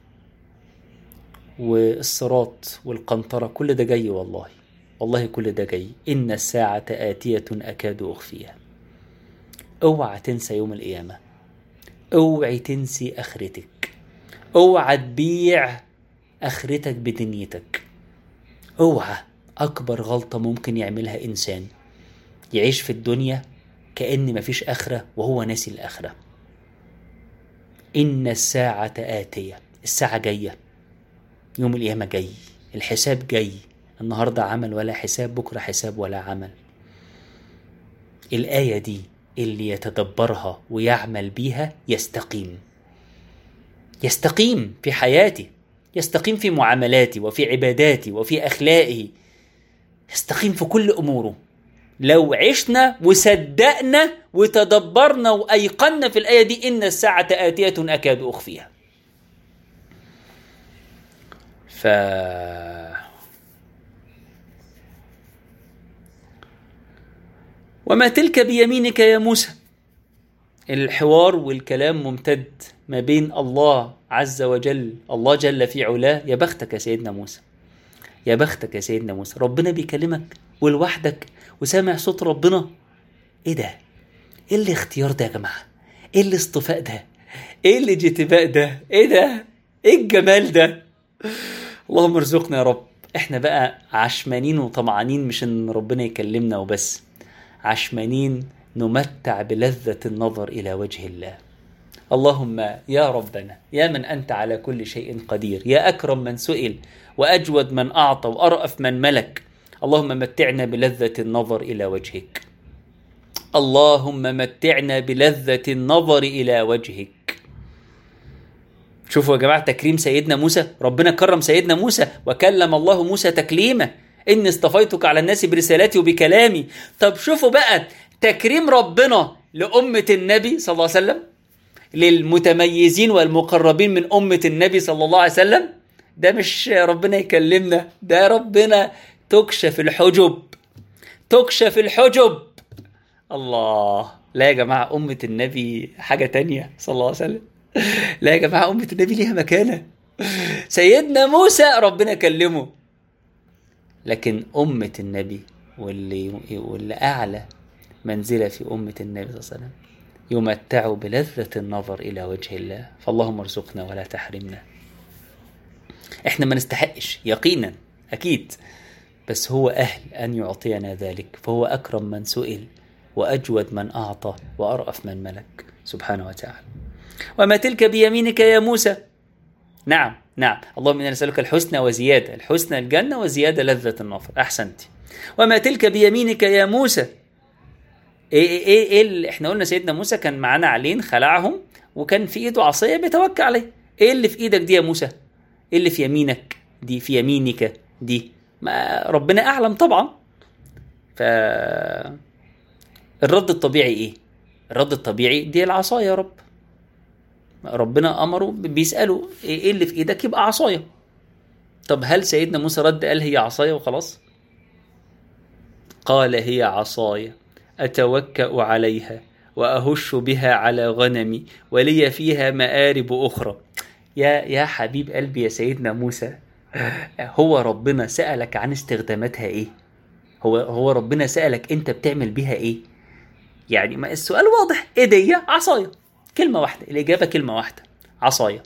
والصراط والقنطرة كل ده جاي والله والله كل ده جاي إن الساعة آتية أكاد أخفيها اوعى تنسى يوم القيامة اوعي تنسي آخرتك اوعى تبيع آخرتك بدنيتك اوعى أكبر غلطة ممكن يعملها إنسان يعيش في الدنيا كأن مفيش آخرة وهو ناسي الآخرة إن الساعة آتية الساعة جاية يوم القيامة جاي الحساب جاي النهاردة عمل ولا حساب بكرة حساب ولا عمل الآية دي اللي يتدبرها ويعمل بيها يستقيم يستقيم في حياتي يستقيم في معاملاتي وفي عباداتي وفي أخلاقه يستقيم في كل أموره لو عشنا وصدقنا وتدبرنا وأيقنا في الآية دي إن الساعة آتية أكاد أخفيها ف وما تلك بيمينك يا موسى الحوار والكلام ممتد ما بين الله عز وجل الله جل في علاه يا بختك يا سيدنا موسى يا بختك يا سيدنا موسى ربنا بيكلمك ولوحدك وسامع صوت ربنا ايه ده ايه الاختيار ده يا جماعه ايه الاصطفاء ده ايه الاجتباء ده ايه ده ايه الجمال ده اللهم ارزقنا يا رب احنا بقى عشمانين وطمعانين مش ان ربنا يكلمنا وبس عشمانين نمتع بلذة النظر إلى وجه الله اللهم يا ربنا يا من أنت على كل شيء قدير يا أكرم من سئل وأجود من أعطى وأرأف من ملك اللهم متعنا بلذة النظر إلى وجهك اللهم متعنا بلذة النظر إلى وجهك شوفوا يا جماعة تكريم سيدنا موسى ربنا كرم سيدنا موسى وكلم الله موسى تكليما إني اصطفيتك على الناس برسالاتي وبكلامي طب شوفوا بقى تكريم ربنا لأمة النبي صلى الله عليه وسلم للمتميزين والمقربين من أمة النبي صلى الله عليه وسلم ده مش ربنا يكلمنا ده ربنا تكشف الحجب تكشف الحجب الله لا يا جماعة أمة النبي حاجة تانية صلى الله عليه وسلم لا يا جماعة أمة النبي ليها مكانة سيدنا موسى ربنا كلمه لكن أمة النبي واللي واللي أعلى منزلة في أمة النبي صلى الله عليه وسلم يمتعوا بلذة النظر إلى وجه الله فاللهم ارزقنا ولا تحرمنا احنا ما نستحقش يقينا أكيد بس هو أهل أن يعطينا ذلك فهو أكرم من سئل وأجود من أعطى وأرأف من ملك سبحانه وتعالى وما تلك بيمينك يا موسى نعم نعم اللهم إنا نسألك الحسنى وزيادة الحسنى الجنة وزيادة لذة النظر أحسنت وما تلك بيمينك يا موسى ايه ايه ايه, إيه اللي احنا قلنا سيدنا موسى كان معانا علين خلعهم وكان في ايده عصايه بيتوكل عليه ايه اللي في ايدك دي يا موسى ايه اللي في يمينك دي في يمينك دي ما ربنا اعلم طبعا ف الرد الطبيعي ايه الرد الطبيعي دي العصايه يا رب ربنا امره بيساله ايه اللي في ايدك يبقى عصايه طب هل سيدنا موسى رد قال هي عصايه وخلاص قال هي عصايه اتوكا عليها واهش بها على غنمي ولي فيها مآرب اخرى يا يا حبيب قلبي يا سيدنا موسى هو ربنا سألك عن استخداماتها ايه هو هو ربنا سألك انت بتعمل بيها ايه يعني ما السؤال واضح ايه دي عصايه كلمه واحده الاجابه كلمه واحده عصايه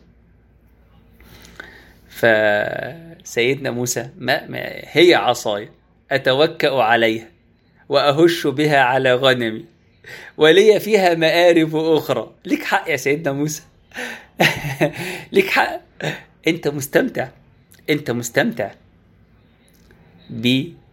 فسيدنا موسى ما, ما هي عصايه اتوكا عليها واهش بها على غنمي ولي فيها مآرب اخرى ليك حق يا سيدنا موسى ليك حق انت مستمتع انت مستمتع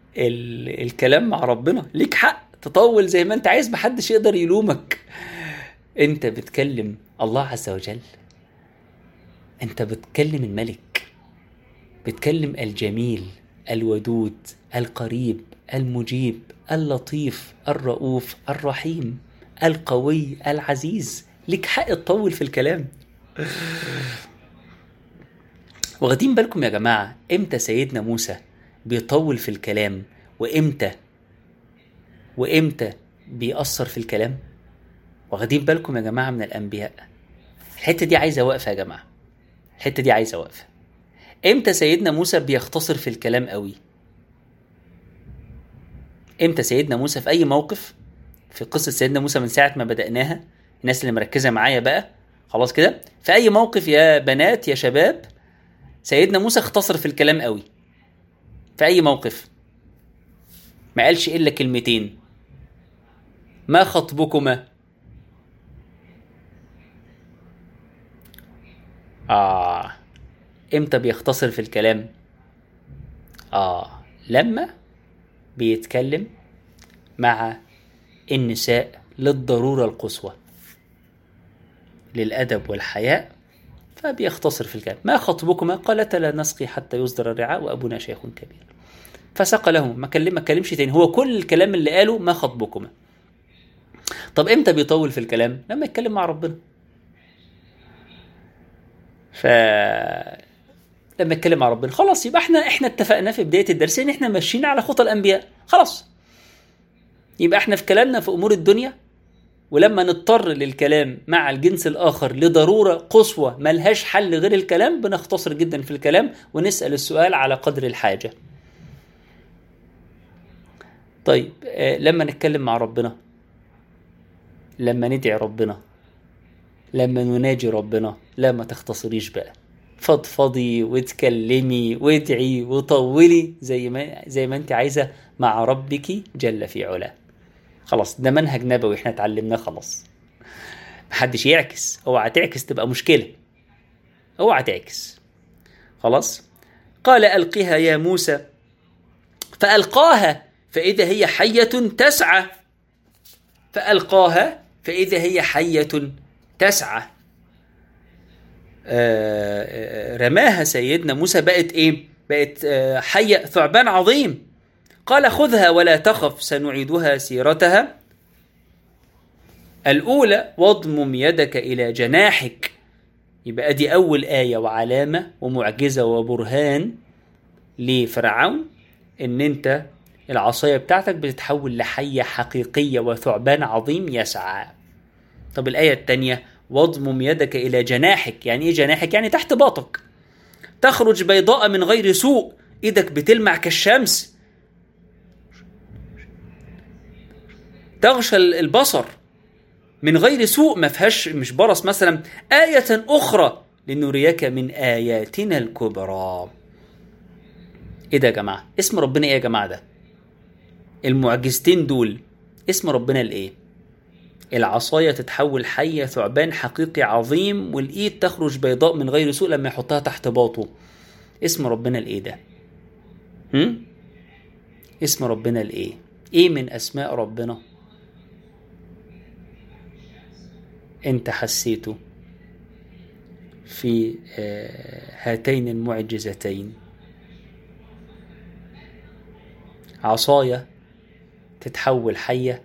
بالكلام مع ربنا ليك حق تطول زي ما انت عايز محدش يقدر يلومك انت بتكلم الله عز وجل انت بتكلم الملك بتكلم الجميل الودود القريب المجيب اللطيف الرؤوف الرحيم القوي العزيز لك حق تطول في الكلام واخدين بالكم يا جماعة امتى سيدنا موسى بيطول في الكلام وامتى وامتى بيأثر في الكلام واخدين بالكم يا جماعة من الأنبياء الحتة دي عايزة وقفة يا جماعة الحتة دي عايزة وقفة امتى سيدنا موسى بيختصر في الكلام قوي امتى سيدنا موسى في اي موقف في قصة سيدنا موسى من ساعة ما بدأناها الناس اللي مركزة معايا بقى خلاص كده في اي موقف يا بنات يا شباب سيدنا موسى اختصر في الكلام قوي في اي موقف ما قالش الا كلمتين ما خطبكما آه إمتى بيختصر في الكلام؟ آه لما بيتكلم مع النساء للضرورة القصوى للأدب والحياء فبيختصر في الكلام ما خطبكما قالت لا نسقي حتى يصدر الرعاء وأبونا شيخ كبير فسقى لهم ما كلم ما كلمش تاني هو كل الكلام اللي قاله ما خطبكما طب امتى بيطول في الكلام لما يتكلم مع ربنا ف لما يتكلم مع ربنا خلاص يبقى احنا احنا اتفقنا في بدايه الدرس ان احنا ماشيين على خطى الانبياء خلاص يبقى احنا في كلامنا في امور الدنيا ولما نضطر للكلام مع الجنس الاخر لضروره قصوى ملهاش حل غير الكلام بنختصر جدا في الكلام ونسال السؤال على قدر الحاجه طيب آه لما نتكلم مع ربنا لما ندعي ربنا لما نناجي ربنا لا ما تختصريش بقى فضفضي وتكلمي وادعي وطولي زي ما زي ما انت عايزه مع ربك جل في علاه خلاص ده منهج نبوي احنا اتعلمناه خلاص محدش يعكس اوعى تعكس تبقى مشكله اوعى تعكس خلاص قال القها يا موسى فالقاها فاذا هي حيه تسعى فالقاها فاذا هي حيه تسعى رماها سيدنا موسى بقت ايه بقت حية ثعبان عظيم قال خذها ولا تخف سنعيدها سيرتها الأولى واضمم يدك إلى جناحك يبقى دي أول آية وعلامة ومعجزة وبرهان لفرعون إن أنت العصاية بتاعتك بتتحول لحية حقيقية وثعبان عظيم يسعى طب الآية الثانية واضمم يدك إلى جناحك يعني إيه جناحك؟ يعني تحت باطك تخرج بيضاء من غير سوء إيدك بتلمع كالشمس تغشى البصر من غير سوء ما فيهاش مش برص مثلا آية أخرى لنريك من آياتنا الكبرى إيه ده يا جماعة؟ اسم ربنا إيه يا جماعة ده؟ المعجزتين دول اسم ربنا الإيه؟ العصاية تتحول حية ثعبان حقيقي عظيم والإيد تخرج بيضاء من غير سوء لما يحطها تحت باطه اسم ربنا الإيه ده؟ هم؟ اسم ربنا الإيه؟ إيه من أسماء ربنا؟ أنت حسيته في هاتين المعجزتين عصاية تتحول حية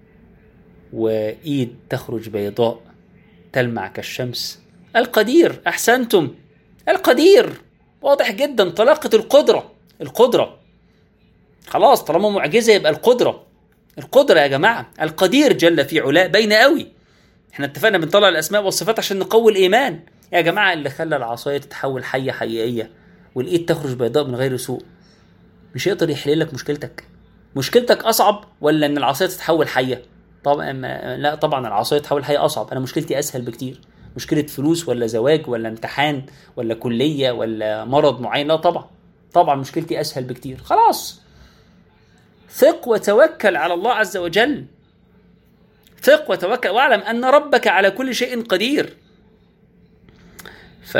وإيد تخرج بيضاء تلمع كالشمس القدير أحسنتم القدير واضح جدا طلاقة القدرة القدرة خلاص طالما معجزة يبقى القدرة القدرة يا جماعة القدير جل في علاه باينة قوي احنا اتفقنا بنطلع الأسماء والصفات عشان نقوي الإيمان يا جماعة اللي خلى العصاية تتحول حية حقيقية والإيد تخرج بيضاء من غير سوء مش يقدر يحل لك مشكلتك مشكلتك أصعب ولا إن العصاية تتحول حية طبعا لا طبعا العصاية تتحول حية أصعب أنا مشكلتي أسهل بكتير مشكلة فلوس ولا زواج ولا امتحان ولا كلية ولا مرض معين لا طبعا طبعا مشكلتي أسهل بكتير خلاص ثق وتوكل على الله عز وجل ثق وتوكل واعلم أن ربك على كل شيء قدير ف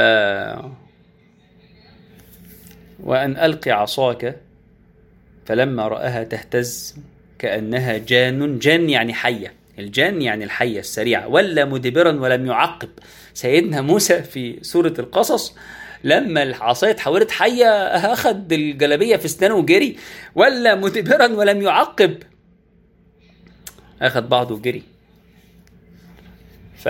وأن ألقي عصاك فلما رآها تهتز كأنها جان جان يعني حية الجان يعني الحية السريعة ولا مدبرا ولم يعقب سيدنا موسى في سورة القصص لما العصاية اتحولت حية أخد الجلابية في اسنانه وجري ولا مدبرا ولم يعقب أخد بعضه وجري ف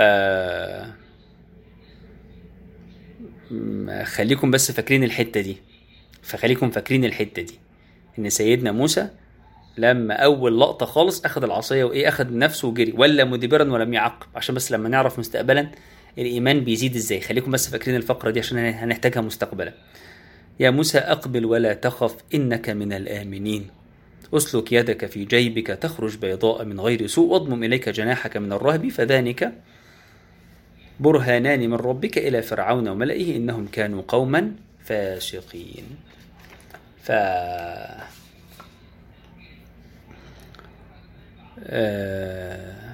م- خليكم بس فاكرين الحتة دي فخليكم فاكرين الحتة دي إن سيدنا موسى لما أول لقطة خالص أخد العصاية وإيه أخد نفسه وجري ولا مدبرا ولم يعقب عشان بس لما نعرف مستقبلا الإيمان بيزيد إزاي خليكم بس فاكرين الفقرة دي عشان هنحتاجها مستقبلا يا موسى أقبل ولا تخف إنك من الآمنين أسلك يدك في جيبك تخرج بيضاء من غير سوء واضمم إليك جناحك من الرهب فذلك برهانان من ربك إلى فرعون وملئه إنهم كانوا قوما فاسقين ف آه،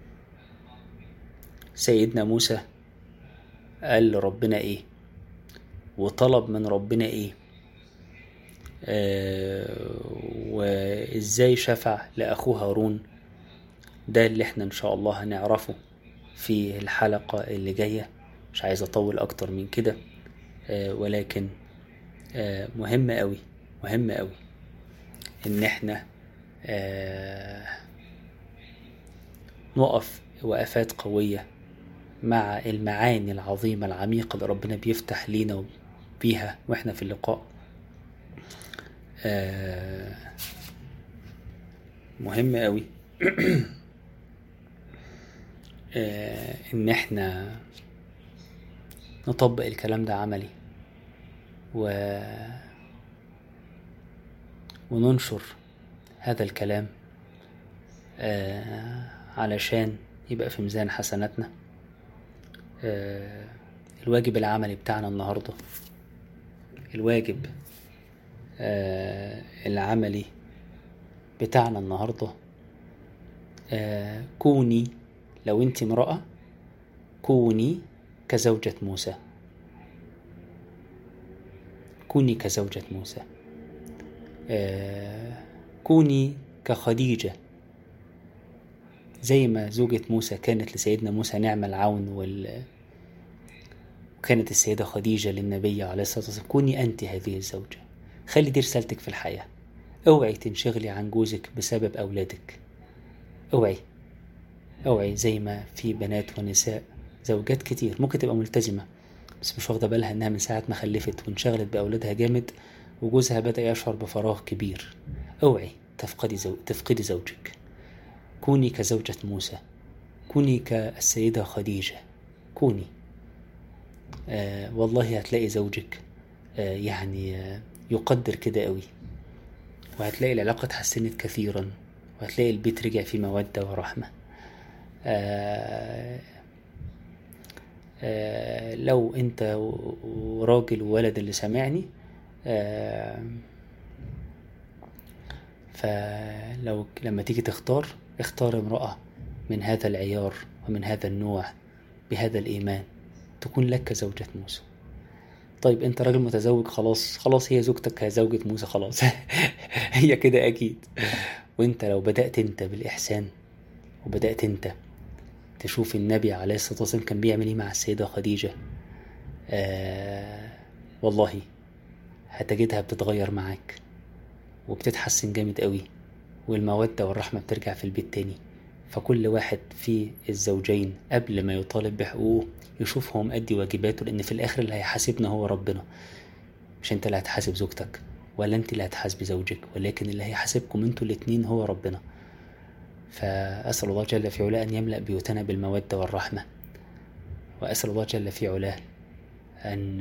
سيدنا موسى قال لربنا ايه وطلب من ربنا ايه آه، وازاي شفع لاخوه هارون ده اللي احنا ان شاء الله هنعرفه في الحلقة اللي جاية مش عايز اطول اكتر من كده آه، ولكن آه، مهم قوي مهم قوي ان احنا آه، نقف وقفات قوية مع المعاني العظيمة العميقة اللي ربنا بيفتح لينا بيها واحنا في اللقاء آه، مهم قوي آه، ان احنا نطبق الكلام ده عملي و وننشر هذا الكلام آه، علشان يبقى في ميزان حسناتنا آه، الواجب العملي بتاعنا النهارده الواجب آه، العملي بتاعنا النهارده آه، كوني لو انت امرأة كوني كزوجة موسى كوني كزوجة موسى آه، كوني كخديجة زي ما زوجة موسى كانت لسيدنا موسى نعم العون وال وكانت السيدة خديجة للنبي عليه الصلاة والسلام كوني أنت هذه الزوجة خلي دي رسالتك في الحياة اوعي تنشغلي عن جوزك بسبب أولادك اوعي اوعي زي ما في بنات ونساء زوجات كتير ممكن تبقى ملتزمة بس مش واخدة بالها انها من ساعة ما خلفت وانشغلت بأولادها جامد وجوزها بدأ يشعر بفراغ كبير اوعي تفقدي زو... تفقدي زوجك كوني كزوجة موسى كوني كالسيدة خديجة كوني آه والله هتلاقي زوجك آه يعني آه يقدر كده قوي وهتلاقي العلاقة اتحسنت كثيرا وهتلاقي البيت رجع فيه مودة ورحمة آه آه لو انت و- وراجل وولد اللي سامعني آه فلو لما تيجي تختار اختار امرأة من هذا العيار ومن هذا النوع بهذا الإيمان تكون لك كزوجة موسى طيب انت راجل متزوج خلاص خلاص هي زوجتك كزوجة موسى خلاص هي كده أكيد وانت لو بدأت انت بالإحسان وبدأت انت تشوف النبي عليه الصلاة والسلام كان بيعمل ايه مع السيدة خديجة آه والله هتجدها بتتغير معاك وبتتحسن جامد قوي والمودة والرحمة بترجع في البيت تاني فكل واحد في الزوجين قبل ما يطالب بحقوقه يشوف هو مأدي واجباته لأن في الآخر اللي هيحاسبنا هو ربنا مش انت اللي هتحاسب زوجتك ولا انت اللي هتحاسبي زوجك ولكن اللي هيحاسبكم انتوا الاتنين هو ربنا فأسأل الله جل في علاه أن يملأ بيوتنا بالمودة والرحمة وأسأل الله جل في علاه أن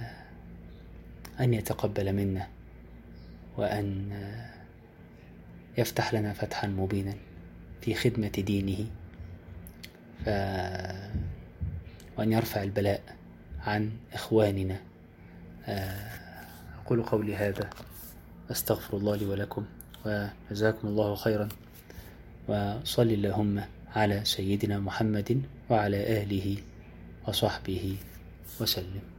أن يتقبل منا وأن يفتح لنا فتحا مبينا في خدمة دينه ف... وأن يرفع البلاء عن إخواننا آه، أقول قولي هذا أستغفر الله لي ولكم وجزاكم الله خيرا وصل اللهم على سيدنا محمد وعلى آله وصحبه وسلم